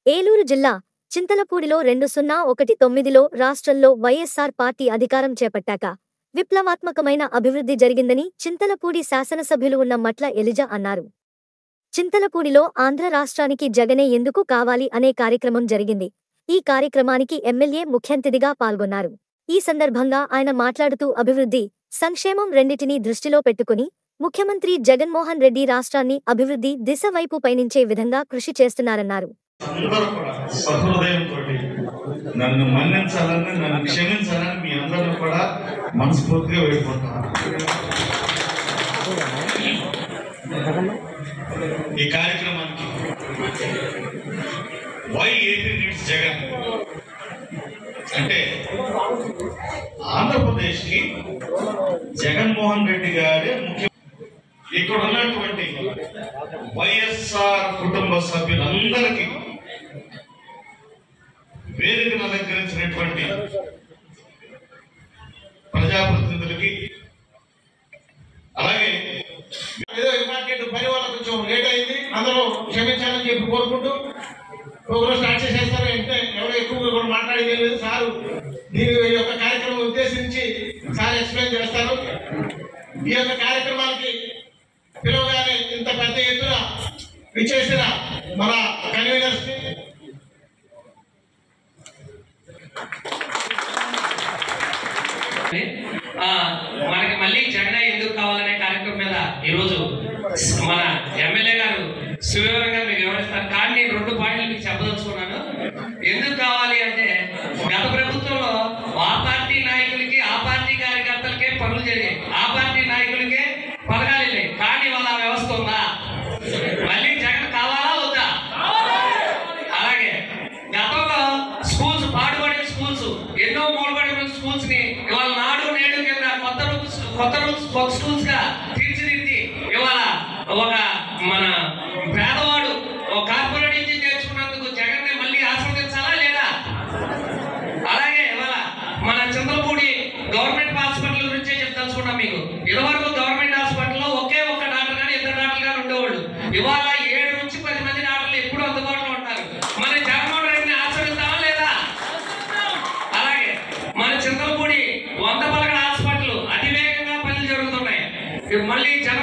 ఏలూరు జిల్లా చింతలపూడిలో రెండు సున్నా ఒకటి తొమ్మిదిలో రాష్ట్రంలో వైఎస్సార్ పార్టీ అధికారం చేపట్టాక విప్లవాత్మకమైన అభివృద్ధి జరిగిందని చింతలపూడి శాసనసభ్యులు ఉన్న మట్ల ఎలిజా అన్నారు చింతలపూడిలో ఆంధ్ర రాష్ట్రానికి జగనే ఎందుకు కావాలి అనే కార్యక్రమం జరిగింది ఈ కార్యక్రమానికి ఎమ్మెల్యే ముఖ్యంతిథిగా పాల్గొన్నారు ఈ సందర్భంగా ఆయన మాట్లాడుతూ అభివృద్ధి సంక్షేమం రెండిటినీ దృష్టిలో పెట్టుకుని ముఖ్యమంత్రి జగన్మోహన్ రెడ్డి రాష్ట్రాన్ని అభివృద్ధి దిశ వైపు పయనించే విధంగా కృషి చేస్తున్నారన్నారు అందరూ కూడా సహృదయంతో నన్ను మన్నించాలని నన్ను క్షమించాలని మీ అందరిని కూడా మనస్ఫూర్తిగా వేడుకుంటున్నాను ఈ కార్యక్రమానికి వై ఏపీ నీడ్స్ జగన్ అంటే ఆంధ్రప్రదేశ్కి జగన్మోహన్ రెడ్డి గారే ముఖ్య ఇక్కడ ఉన్నటువంటి వైఎస్ఆర్ కుటుంబ సభ్యులందరికీ వేదికను అలంకరించినటువంటి ప్రజాప్రతినిధులకి అలాగే ఏదో ఇంపార్టెంట్ పని వల్ల కొంచెం లేట్ అయింది అందరూ క్షమించాలని చెప్పి కోరుకుంటూ ప్రోగ్రామ్ స్టార్ట్ చేసేస్తారు అంటే ఎవరో ఎక్కువగా కూడా మాట్లాడేది లేదు సారు దీని యొక్క కార్యక్రమం ఉద్దేశించి సార్ ఎక్స్ప్లెయిన్ చేస్తారు ఈ యొక్క కార్యక్రమానికి పిలవగానే ఇంత పెద్ద ఎత్తున విచ్చేసిన మన కన్వీనర్స్ ని ఆ, మనకి మళ్ళీ జగన్ ఎందుకు కావాలనే కార్యక్రమం మీద ఈరోజు మన ఎమ్మెల్యే గారు సువివరంగా మీకు వివరిస్తారు కానీ నేను రెండు పాయింట్లు మీకు చెప్పదలుచుకున్నాను ఎందుకు కావాలి అంటే గత ప్రభుత్వంలో ఆ పార్టీ నాయకులకి ఆ పార్టీ కార్యకర్తలకే పనులు జరిగాయి ఆ పార్టీ నాయకులకే పథకాలు వెళ్ళాయి కానీ వాళ్ళ ఆ వ్యవస్థ ఉందా మళ్ళీ జగన్ కావాలా వద్దా అలాగే గతంలో స్కూల్స్ పాడుబడిన స్కూల్స్ ఎన్నో మూలబడిన స్కూల్స్ ని ఇవాళ నాడు నేడు కింద కొత్త రూల్స్ కొత్త రూల్స్ కొత్త స్కూల్స్ గా తీర్చిదిద్ది ఇవాళ ఒక మన పేదవాడు ఒక కార్పొరేట్ నుంచి నేర్చుకున్నందుకు జగన్ ని మళ్ళీ ఆస్వాదించాలా లేదా అలాగే ఇవాళ మన చంద్రపూడి గవర్నమెంట్ హాస్పిటల్ గురించే చెప్తాల్సుకున్నాం మీకు ఇదివరకు గవర్నమెంట్ హాస్పిటల్లో ఒకే ఒక్క డాక్టర్ కానీ ఇద్దరు డాక్టర్ గారు ఉండేవాళ్ళు ఇవాళ ఏడు నుంచి పది మంది డాక్టర్లు ఎప్పుడు అందుబాటులో ఉంటారు మన జగన్మోహన్ రెడ్డిని ఆచరిస్తామా లేదా అలాగే మన చింతలపూడి వంద పలకల హాస్పిటల్ అతివేగంగా పనులు జరుగుతున్నాయి ఇప్పుడు మళ్ళీ జగన్